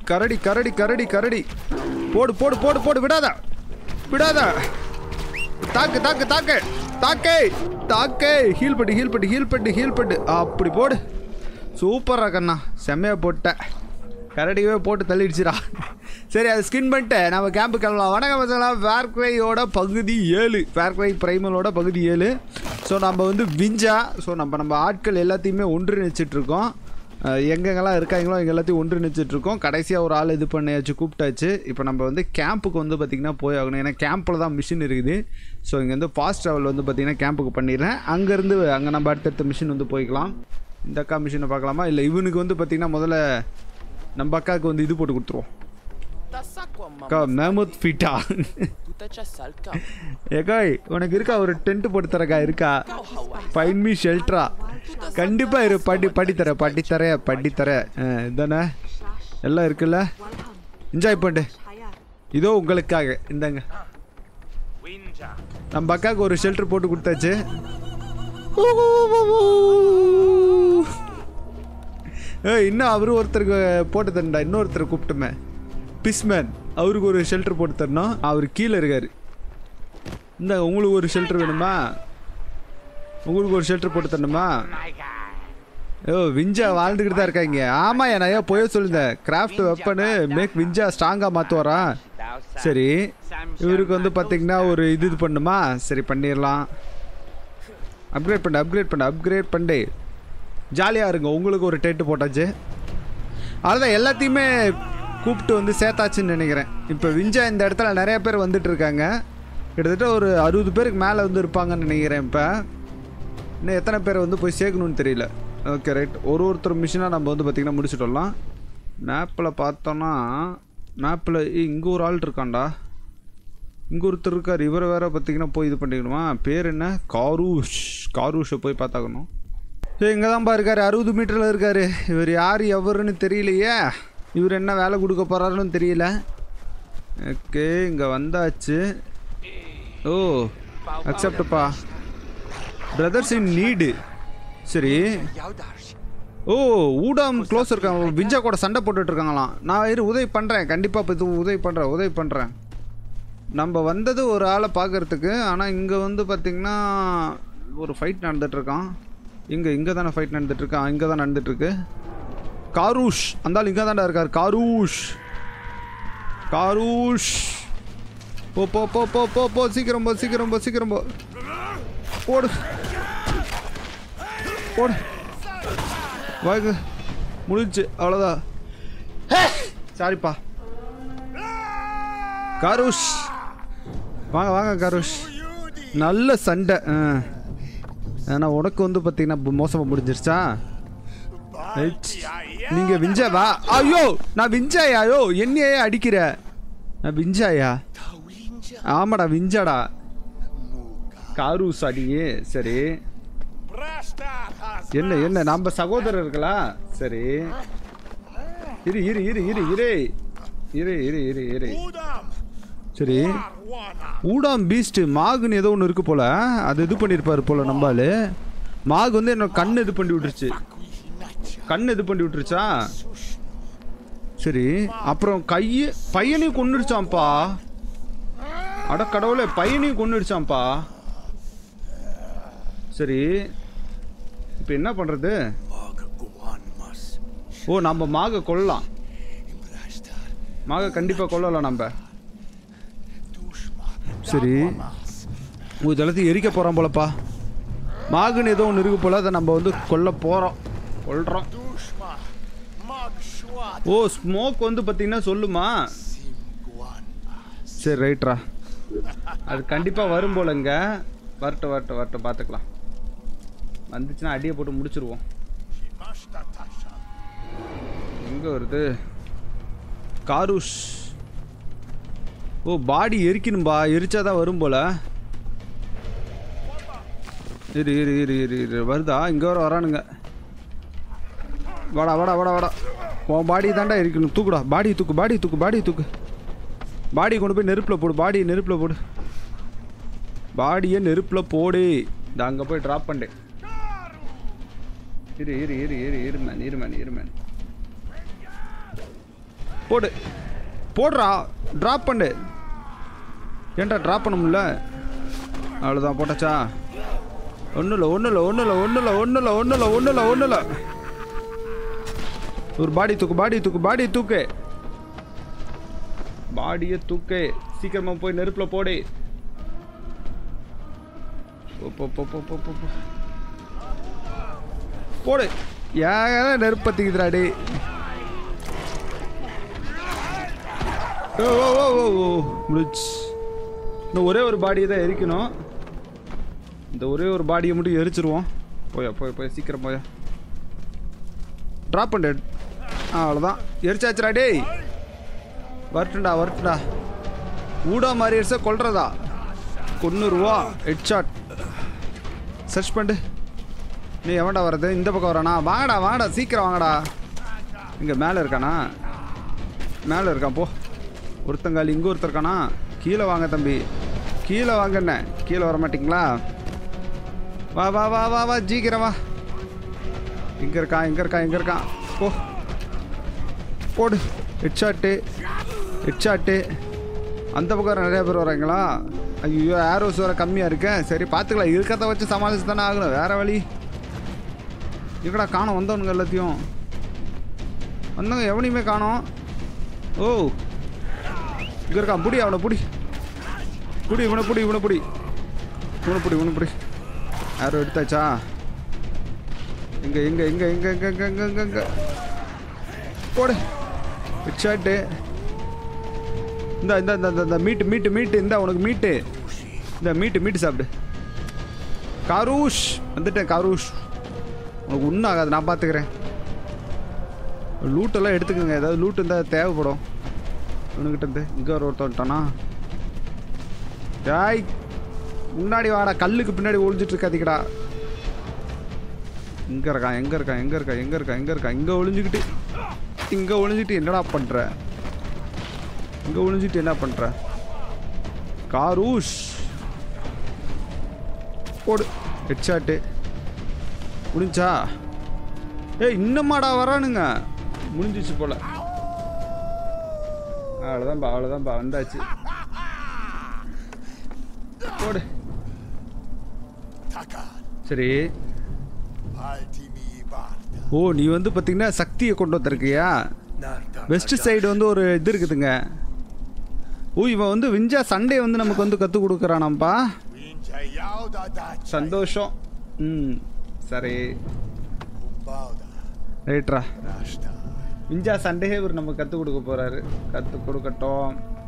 கரடி கரடி கரடி கரடி போடு போடு போடு போடு விடாத விடாத தாக்கு தாக்கு தாக்கு தாக்கே தாக்கே ஹீல் பண்ணு ஹீல் பண்ணு ஹீல் பண்ணு ஹீல் பண்ணு அப்படி போடு சூப்பரா கண்ணா செம்மையா போட்ட கரடியவே போட்டு தள்ளிடுச்சுடா சரி அது ஸ்கின் பண்ணிட்டு நம்ம கேம்பு கிளம்பலாம் வணக்கம் பசங்களா ஃபேர்க்ரையோட பகுதி ஏழு ஃபேர்க்ரை பிரைமலோட பகுதி ஏழு ஸோ நம்ம வந்து விஞ்சா ஸோ நம்ம நம்ம ஆட்கள் எல்லாத்தையுமே ஒன்றிணைச்சிட்டு இருக்கோம் அஹ் எங்கெங்கெல்லாம் இருக்காங்களோ எங்க எல்லாத்தையும் ஒன்றிணைச்சிட்டு இருக்கோம் கடைசியாக ஒரு ஆள் இது பண்ணியாச்சு கூப்பிட்டாச்சு இப்போ நம்ம வந்து கேம்புக்கு வந்து பார்த்திங்கன்னா போய் ஆகணும் ஏன்னா கேம்பில் தான் மிஷின் இருக்குது ஸோ இங்கே வந்து ஃபாஸ்ட் ட்ராவல் வந்து பார்த்திங்கன்னா கேம்புக்கு பண்ணிடுறேன் அங்கேருந்து அங்கே நம்ம அடுத்தடுத்த மிஷின் வந்து போய்க்கலாம் இந்த அக்கா மிஷினை பார்க்கலாமா இல்லை இவனுக்கு வந்து பார்த்திங்கன்னா முதல்ல நம்ம அக்காவுக்கு வந்து இது போட்டு கொடுத்துருவோம் Tá saco, அக்கா mamma. மேமத் ஃபீட்டா Puta tia salka. ஏகாய் உனக்கு இருக்கா ஒரு டென்ட் போட்டு தரக்கா இருக்கா Kau Hawaii. ஃபைன் மீ ஷெல்ட்ரா கண்டிப்பா இரு படி படித்தர படித்தர படித்தர இதானே எல்லாம் இருக்குல்ல என்ஜாய் பண்ணு இதோ உங்களுக்காக இந்தாங்க நம்ம அக்காவுக்கு ஒரு ஷெல்டர் போட்டு கொடுத்தாச்சு ஏய் இன்னும் அவரு ஒருத்தருக்கு போட்டு தரண்டா இன்னொருத்தர் கூப்பிட்டுமே பிஸ்மேன் அவருக்கு ஒரு ஷெல்டர் போட்டு தரணும் அவர் கீழே இருக்காரு இந்த உங்களுக்கு ஒரு ஷெல்டர் வேணுமா உங்களுக்கு ஒரு ஷெல்டர் போட்டு தரணுமா ஓ விஞ்சா வாழ்ந்துக்கிட்டு தான் இருக்காங்க ஆமா நான் ஏன் போய் சொல்லியிருந்தேன் கிராஃப்ட் வெப்பனு மேக் விஞ்சா ஸ்ட்ராங்காக மாற்றுவாரா சரி இவருக்கு வந்து பார்த்தீங்கன்னா ஒரு இது இது பண்ணுமா சரி பண்ணிடலாம் அப்கிரேட் பண்ணு அப்கிரேட் பண்ணு அப்கிரேட் பண்ணு ஜாலியாக இருங்க உங்களுக்கு ஒரு டேட்டு போட்டாச்சு அதுதான் எல்லாத்தையுமே கூப்பிட்டு வந்து சேர்த்தாச்சுன்னு நினைக்கிறேன் இப்போ விஞ்சா இந்த இடத்துல நிறைய பேர் வந்துட்டு இருக்காங்க கிட்டத்தட்ட ஒரு அறுபது பேருக்கு மேலே வந்து இருப்பாங்கன்னு நினைக்கிறேன் இப்போ இன்னும் எத்தனை பேர் வந்து போய் சேர்க்கணும்னு தெரியல ஓகே ரைட் ஒரு ஒருத்தர் மிஷினாக நம்ம வந்து பார்த்திங்கன்னா முடிச்சுட்டு வரலாம் மேப்பில் பார்த்தோன்னா மேப்பில் இங்கே ஒரு ஆள் இருக்கான்டா இங்கே ஒருத்தர் இருக்கார் இவரை வேற பார்த்தீங்கன்னா போய் இது பண்ணிக்கணுமா பேர் என்ன காரூஷ் காரூஷை போய் பார்த்தாக்கணும் சரி இங்கே தான்ப்பா இருக்காரு அறுபது மீட்டரில் இருக்காரு இவர் யார் எவருன்னு தெரியலையே இவர் என்ன வேலை கொடுக்க போகிறாருன்னு தெரியல ஓகே இங்கே வந்தாச்சு ஓ அக்செப்டப்பா பிரதர்ஸ் இன் நீடு சரி ஓ ஊடாம் க்ளோஸ் இருக்காங்க விஞ்சா கூட சண்டை போட்டுட்டு இருக்காங்களாம் நான் இரு உதவி பண்ணுறேன் கண்டிப்பாக இப்போ இது உதவி பண்ணுறேன் உதவி பண்ணுறேன் நம்ம வந்தது ஒரு ஆளை பார்க்கறதுக்கு ஆனால் இங்கே வந்து பார்த்திங்கன்னா ஒரு ஃபைட் நடந்துட்டுருக்கான் இங்கே இங்கே தானே ஃபைட் நடந்துட்டுருக்கான் இங்கே தான் நடந்துட்டுருக்கு காரூஷ் அந்த ஆள் இங்கே தான்டா இருக்கார் காரூஷ் காரூஷ் போ போ போ போ போ போ சீக்கிரம் போ சீக்கிரம் போ சீக்கிரம் போ போடு போடு வாங்க முடிஞ்சு அவ்வளோதான் சாரிப்பா காரூஷ் வாங்க வாங்க காரூஷ் நல்ல சண்டை ஆ ஏன்னா உனக்கு வந்து பார்த்தீங்கன்னா மோசமாக முடிஞ்சிருச்சா ரைட். நீங்க விஞ்சாவா ஐயோ நான் விஞ்சாயா ஐயோ என்னையே அடிக்கிற நான் விஞ்சாயா ஆமாடா விஞ்சாடா காரூஸ் அடியே சரி என்ன என்ன நம்ம சகோதரர்களா சரி இரு இரு இரு இரு இரு இரு இரு இரு இரு சரி ஊடாம் பீஸ்ட் மாகுன்னு ஏதோ ஒன்று இருக்கு போல அது இது பண்ணியிருப்பாரு போல நம்பாலு மாகு வந்து என்ன கண் இது பண்ணி விட்டுருச்சு கண் இது பண்ணி விட்டுருச்சா சரி அப்புறம் கையை பையனையும் கொன்னுடுச்சாம்ப்பா அட கடவுளே பையனையும் கொன்னுடுச்சாம்ப்பா சரி இப்போ என்ன பண்ணுறது ஓ நம்ம மாக கொல்லலாம் மாக கண்டிப்பாக கொல்லலாம் நம்ம சரி ஓ இதெல்லாத்தையும் எரிக்க போகிறோம் போலப்பா மாகுன்னு ஏதோ ஒன்று இருக்கு போல அதை நம்ம வந்து கொல்ல போகிறோம் கொல்றோம் ஓ ஸ்மோக் வந்து பார்த்தீங்கன்னா சொல்லுமா சரி ரைட்ரா அது கண்டிப்பாக வரும் போலங்க வரட்டும் வரட்டும் வரட்டும் பார்த்துக்கலாம் வந்துச்சுன்னா அடியை போட்டு முடிச்சிருவோம் எங்கே வருது காரூஷ் ஓ பாடி எரிக்கணும்பா எரிச்சாதான் வரும் போல இரு இரு இரு இரு இரு வருதா இங்கே வர வரானுங்க வாடா வாடா வாடா வாடா உன் பாடி தாண்டா எரிக்கணும் தூக்குடா பாடி தூக்கு பாடி தூக்கு பாடி தூக்கு பாடி கொண்டு போய் நெருப்பில் போடு பாடி நெருப்பில் போடு பாடியை நெருப்பில் போடு இந்த அங்கே போய் ட்ராப் பண்ணேன் இரு இரு இரு இரு இரு மேன் இரு மேன் இரு மேன் போடு போடுறா ட்ராப் பண்ணு ஏன்டா ட்ராப் பண்ண முடியல அவ்வளோதான் போட்டாச்சா ஒன்றும் இல்லை ஒன்றும் இல்லை ஒன்றும் இல்லை ஒன்றும் இல்லை ஒன்றும் இல்லை ஒன்றும் இல்லை ஒன்றும் இல்லை ஒன்றும் இல்லை ஒரு பாடி தூக்கு பாடி தூக்கு பாடி தூக்கு பாடியை தூக்கு சீக்கிரமா போய் நெருப்புல போடு போ, போ, போ, போ, போ, போ, போ. போடு ஏன் நெருப்பு பத்திக்குதுடா டே ஓ ஓ ஓ ஓ ஓ முடிச்சு இன்னும் ஒரே ஒரு பாடியை தான் எரிக்கணும் இந்த ஒரே ஒரு பாடியை மட்டும் எரிச்சிருவோம் போயா போய் போய் சீக்கிரம் போயா ட்ராப் பண்ணு ஆ அவ்வளோதான் எரிச்சாச்சுடா டேய் வரட்டும்டா வரட்டும்டா ஊடா மாதிரி எரிச்சா கொல்றதா கொன்னுருவா ஹெட் ஷாட் சர்ச் பண்ணு நீ எவன்டா வர்றது இந்த பக்கம் வரானா வாங்கடா வாங்கடா சீக்கிரம் வாங்கடா இங்கே மேலே இருக்கானா மேலே இருக்கான் போ ஒருத்தங்காலி இங்கே ஒருத்தர் இருக்கானா கீழே வாங்க தம்பி கீழே வாங்க என்ன கீழே வர மாட்டிங்களா வா வா வா வா வா ஜீக்கிரம் வா எங்கே இருக்கான் எங்கே இருக்கான் எங்கே இருக்கான் போ போடு ஹெட்ஷாட்டு ஹெட்ஷாட்டு அந்த பக்கம் நிறைய பேர் வராங்களா ஐயோ ஏரோஸ் வர கம்மியாக இருக்கேன் சரி பார்த்துக்கலாம் இருக்கிறத வச்சு சமாளிச்சு தானே ஆகணும் வேறு வழி எங்கடா காணோம் வந்தவனுங்க எல்லாத்தையும் வந்தவங்க எவனையுமே காணோம் ஓ இங்கே இருக்கான் புடி அவனை புடி புடி இவனை புடி இவனை புடி இவனை புடி இவனை புடி யாரோ எடுத்தாச்சா எங்க எங்க எங்க எங்க எங்க எங்க எங்க எங்க எங்க போடு ஹெட்ஷாட்டு இந்த இந்த இந்த இந்த மீட்டு மீட்டு மீட்டு இந்த உனக்கு மீட்டு இந்த மீட்டு மீட்டு சாப்பிடு காரூஷ் வந்துட்டேன் காரூஷ் உனக்கு ஒன்றும் ஆகாது நான் பார்த்துக்கிறேன் லூட்டெல்லாம் எடுத்துக்கோங்க ஏதாவது லூட் இருந்தால் தேவைப்படும் இவனுக்கிட்ட இருந்து இங்கே ஒரு ஒருத்தன் வந்துட்டானா டேய் முன்னாடி வாடா கல்லுக்கு பின்னாடி ஒளிஞ்சிட்டு இருக்காதீங்கடா இங்கே இருக்கான் எங்கே இருக்கான் எங்கே இருக்கான் எங்கே இருக்கான் எங்கே இருக்கான் இங்கே ஒளிஞ்சுக்கிட்டு இங்கே ஒளிஞ்சிட்டு என்னடா பண்ணுற இங்கே ஒளிஞ்சிட்டு என்ன பண்ணுற காரூஷ் போடு ஹெட்ஷாட்டு முடிஞ்சா ஏய் இன்னமாடா வரானுங்க முடிஞ்சிச்சு போல அவ்வளோதான்பா அவ்வளோதான்பா வந்தாச்சு போடு Takan, சரி Altimi Barda, ஓ நீ வந்து பார்த்தீங்கன்னா சக்தியை கொண்டு வந்திருக்கியா Narda, வெஸ்ட் சைடு வந்து ஒரு இது இருக்குதுங்க ஓ இவன் வந்து விஞ்சா சண்டே வந்து நமக்கு வந்து கற்றுக் கொடுக்குறானாம்ப்பா Winja Yauda Dacha, சந்தோஷம் ம் சரி Kumbauda, ரைட்ரா Rashta, விஞ்சா சண்டே இவர் நம்ம கற்றுக் கொடுக்க போகிறாரு கற்றுக் கொடுக்கட்டும்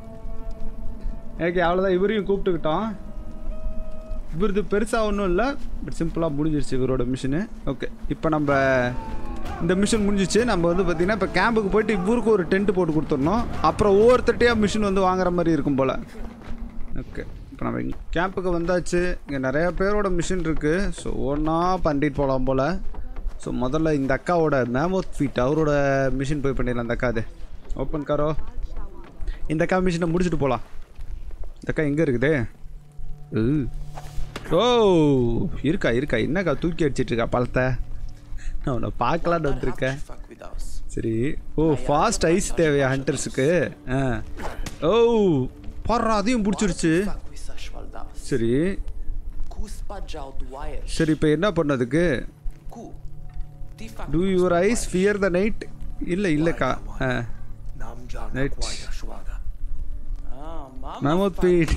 ஓகே அவ்வளோதான் இவரையும் கூப்பிட்டுக்கிட்டோம் இவரது பெருசாக ஒன்றும் இல்லை பட் சிம்பிளாக முடிஞ்சிருச்சு இவரோட மிஷினு ஓகே இப்போ நம்ம இந்த மிஷின் முடிஞ்சிச்சு நம்ம வந்து பார்த்திங்கன்னா இப்போ கேம்புக்கு போயிட்டு இவருக்கு ஒரு டென்ட் போட்டு கொடுத்துடணும் அப்புறம் ஒவ்வொருத்தட்டையாக மிஷின் வந்து வாங்குற மாதிரி இருக்கும் போல் ஓகே இப்போ நம்ம இங்க கேம்புக்கு வந்தாச்சு இங்கே நிறைய பேரோட மிஷின் இருக்குது ஸோ ஒன்றா பண்ணிட்டு போகலாம் போல் ஸோ முதல்ல இந்த அக்காவோட மேமோத் ஃபீட் அவரோட மிஷின் போய் பண்ணிடலாம் இந்த அக்கா அது ஓப்பன் காரோ இந்த அக்கா மிஷினை முடிச்சுட்டு போகலாம் இந்த அக்கா எங்கே இருக்குது உ. ஓ இருக்கா இருக்கா என்னக்கா தூக்கி அடிச்சிட்டு இருக்கா பழத்தை நான் உன்னை பார்க்கலான்னு வந்திருக்கேன் Fuck with us. சரி ஓ ஃபாஸ்ட் ஐஸ் தேவையா ஹண்டர்ஸுக்கு ஆ ஓ பாடுறா அதையும் பிடிச்சிருச்சு Fuck with such valdas. சரி Kus padjao duayer. சரி இப்போ என்ன பண்ணதுக்கு Ku. Ti fuck to your eyes fear the night இல்லை இல்லைக்கா ஆ Namjan Right. Akwaya Shwaga, Ah, mama. மேமோத் பீட்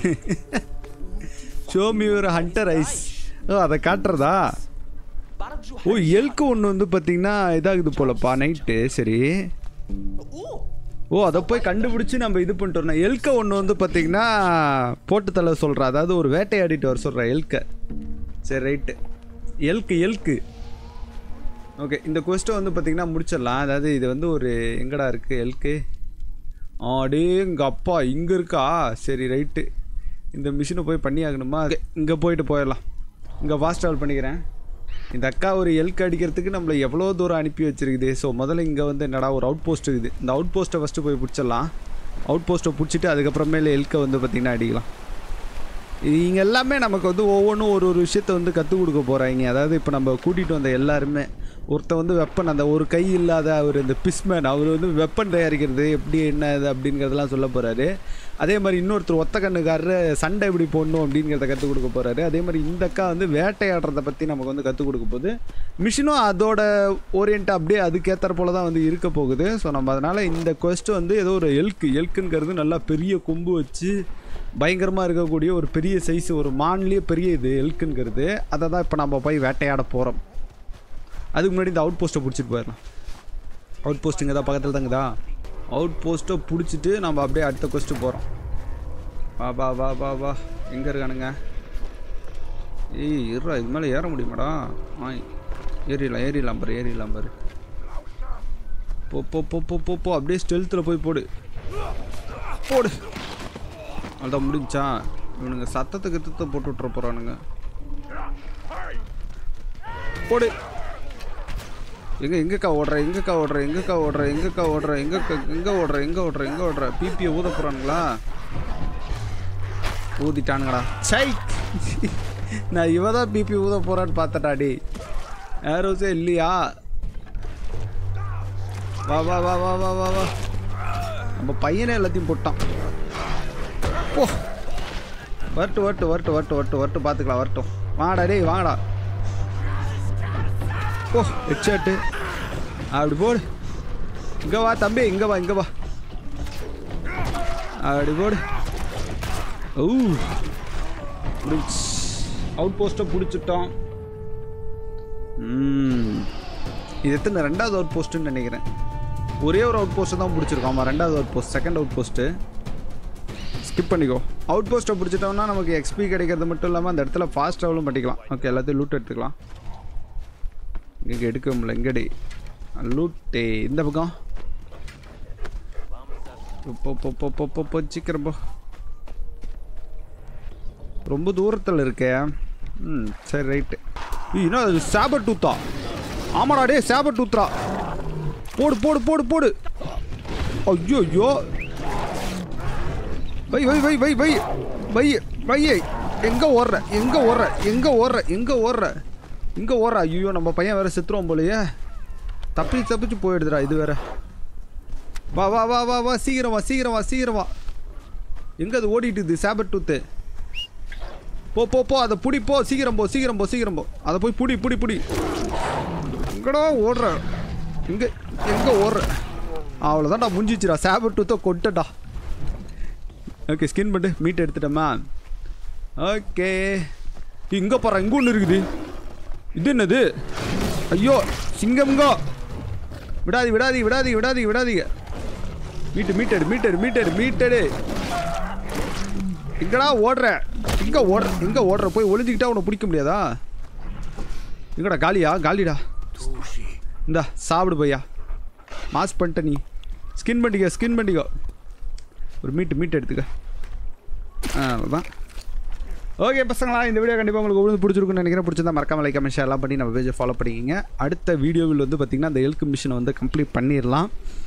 show me your hunter eyes ஓ அதை காட்டுறதா Barju ஓ எல்க்கு ஒன்று வந்து பார்த்தீங்கன்னா இதாகுது போலப்பா நைட்டு சரி Oh. ஓ அதை போய் கண்டுபிடிச்சி நம்ம இது பண்ணிட்டு வரணும் எல்க ஒன்று வந்து பார்த்தீங்கன்னா போட்டு தள்ள சொல்கிறா அதாவது ஒரு வேட்டையாடிட்டு வர சொல்கிறா எல்க சரி ரைட்டு எல்க்கு எல்க்கு ஓகே இந்த கொஸ்ட்டை வந்து பார்த்தீங்கன்னா முடிச்சிடலாம் அதாவது இது வந்து ஒரு எங்கடா இருக்குது எல்க்கு ஆடே எங்கள் அப்பா இங்கே இருக்கா சரி ரைட்டு இந்த மிஷினை போய் பண்ணி ஆகணுமா இங்கே போயிட்டு போயிடலாம் இங்கே ஃபாஸ்ட் ட்ராவல் பண்ணிக்கிறேன் இந்த அக்கா ஒரு எல்க் அடிக்கிறதுக்கு நம்மளை எவ்வளோ தூரம் அனுப்பி வச்சிருக்குது ஸோ முதல்ல இங்கே வந்து என்னடா ஒரு அவுட் போஸ்ட் இருக்குது இந்த அவுட் போஸ்ட்டை ஃபஸ்ட்டு போய் பிடிச்சிடலாம் அவுட் போஸ்ட்டை பிடிச்சிட்டு அதுக்கப்புறமேல எல்க்கை வந்து பார்த்திங்கன்னா அடிக்கலாம் இவங்க எல்லாமே நமக்கு வந்து ஒவ்வொன்றும் ஒரு ஒரு விஷயத்த வந்து கற்றுக் கொடுக்க போகிறாங்க அதாவது இப்போ நம்ம கூட்டிகிட்டு வந்த எல்லாருமே ஒருத்தன் வந்து வெப்பன் அந்த ஒரு கை இல்லாத அவர் இந்த பிஸ்மேன் அவர் வந்து வெப்பன் தயாரிக்கிறது எப்படி என்ன இது அப்படிங்கிறதெல்லாம் சொல்ல போகிறாரு அதே மாதிரி இன்னொருத்தர் ஒத்த கண்ணுக்காரரு சண்டை எப்படி போடணும் அப்படிங்கிறத கற்றுக் கொடுக்க போகிறாரு அதே மாதிரி இந்த அக்கா வந்து வேட்டையாடுறத பற்றி நமக்கு வந்து கற்றுக் கொடுக்க போகுது மிஷினும் அதோட ஓரியன்ட் அப்படியே அதுக்கேற்ற போல தான் வந்து இருக்க போகுது ஸோ நம்ம அதனால் இந்த கொஸ்ட் வந்து ஏதோ ஒரு எல்க்கு எல்க்குங்கிறது நல்லா பெரிய கொம்பு வச்சு பயங்கரமாக இருக்கக்கூடிய ஒரு பெரிய சைஸ் ஒரு மான்லேயே பெரிய இது எல்க்குங்கிறது அதை தான் இப்போ நம்ம போய் வேட்டையாட போகிறோம் அதுக்கு முன்னாடி இந்த அவுட் போஸ்ட்டை பிடிச்சிட்டு போயிடலாம் அவுட் போஸ்ட் இங்கே தான் பக்கத்தில் தாங்கதா அவுட் போஸ்ட்டை பிடிச்சிட்டு நம்ம அப்படியே அடுத்த கொஸ்ட்டு போகிறோம் வா வா வா வா வா எங்கே இருக்கானுங்க ஏய் இருடா இது மேலே ஏற முடியுமாடா ஆ ஏறிடலாம் ஏறிடலாம் பாரு ஏறிடலாம் பாரு போ போ போ போ போ போ அப்படியே ஸ்டெல்த்தில் போய் போடு போடு அதான் முடிஞ்சா இவனுங்க சத்தத்தை கித்தத்தை போட்டு விட்ற போகிறானுங்க போடு எங்க எங்கக்கா ஓடுற எங்கக்கா ஓடுற எங்கக்கா ஓடுற எங்கக்கா ஓடுற எங்கக்கா எங்க ஓடுற எங்க ஓடுற எங்க ஓடுற பிபியை ஊத போறானுங்களா ஊதிட்டானுங்கடா சை நான் இவ தான் பிபி ஊத போறான்னு பார்த்தடாடி ஏரோஸே இல்லையா வா வா வா வா வா வா வா நம்ம பையனே எல்லாத்தையும் போட்டான் போ வரட்டு வரட்டு வரட்டு வரட்டு வரட்டு வரட்டு பார்த்துக்கலாம் வரட்டும் வாடா டேய் வாங்கடா ஓ ஹெட்ஷர்ட்டு அப்படி போடு இங்கே வா தம்பி இங்கே வா இங்கே வா அப்படி போடு ஓ அவுட் போஸ்ட்டை பிடிச்சிட்டோம் ம் இது எத்தனை ரெண்டாவது அவுட் போஸ்ட்டுன்னு நினைக்கிறேன் ஒரே ஒரு அவுட் போஸ்ட்டு தான் பிடிச்சிருக்கோம் ஆமாம் ரெண்டாவது outpost second outpost skip பண்ணிக்கோ அவுட் போஸ்ட்டை பிடிச்சிட்டோம்னா நமக்கு எக்ஸ்பி கிடைக்கிறது மட்டும் இல்லாமல் அந்த இடத்துல ஃபாஸ்ட் ட்ராவலும் பண்ணிக்கலாம் ஓகே எல்லாத்தையும் லூட் எடுத்துக்கலாம் இங்கே எடுக்க முடியல எங்கடி லூட்டே இந்த பக்கம் போ போ போ போ போ போ சீக்கிரம் போ ரொம்ப தூரத்தில் இருக்கே ம் சரி ரைட்டு என்ன அது சேபர் டூத்தா ஆமாடா டே சேபர் டூத்ரா போடு போடு போடு போடு ஐயோ ஐயோ வை வை வை வை வை வை வை எங்கே ஓடுற எங்கே ஓடுற எங்கே ஓடுற எங்கே ஓடுற இங்கே ஓடுறா ஐயோ நம்ம பையன் வேற செத்துருவோம் போலயே தப்பி தப்பிச்சு போயிடுதுடா இது வேற வா வா வா வா வா சீக்கிரம் வா சீக்கிரம் வா சீக்கிரம் வா எங்கே அது ஓடிட்டுது சேபர் டூத்து போ போ போ அதை புடி போ சீக்கிரம் போ சீக்கிரம் போ சீக்கிரம் போ அதை போய் புடி புடி புடி எங்கடா ஓடுற எங்கே எங்கே ஓடுற அவ்வளோதான்டா முடிஞ்சிச்சுடா சேபர் டூத்தை கொட்டடா ஓகே ஸ்கின் பண்ணு மீட் எடுத்துட்டோமா ஓகே இங்கே போகிற இங்கே ஒன்று இருக்குது இது என்னது ஐயோ சிங்கம்ங்கோ விடாதி விடாதி விடாதி விடாதி விடாதீங்க மீட்டு மீட்டடு மீட்டடு மீட்டடு மீட்டடு எங்கடா ஓடுற எங்க ஓடுற எங்க ஓடுற போய் ஒளிஞ்சுக்கிட்டா உன்னை பிடிக்க முடியாதா எங்கடா காலியா காலிடா இந்தா சாப்பிடு பையா மாஸ் பண்ணிட்ட நீ ஸ்கின் பண்ணிக்க ஸ்கின் பண்ணிக்கோ ஒரு மீட்டு மீட்டு எடுத்துக்க ஆ அவ்வளோதான் ஓகே பசங்களா இந்த வீடியோ கண்டிப்பாக உங்களுக்கு உங்களுக்கு பிடிச்சிருக்குன்னு நினைக்கிறேன் பிடிச்சிருந்தா மறக்காம லைக் கமெண்ட் ஷேர்லாம் பண்ணி நம்ம பேஜை ஃபாலோ பண்ணிக்கிங்க அடுத்த வீடியோவில் வந்து பார்த்திங்கன்னா அந்த எல்கு மிஷினை வந்து கம்ப்ளீட் பண்ணிடலாம்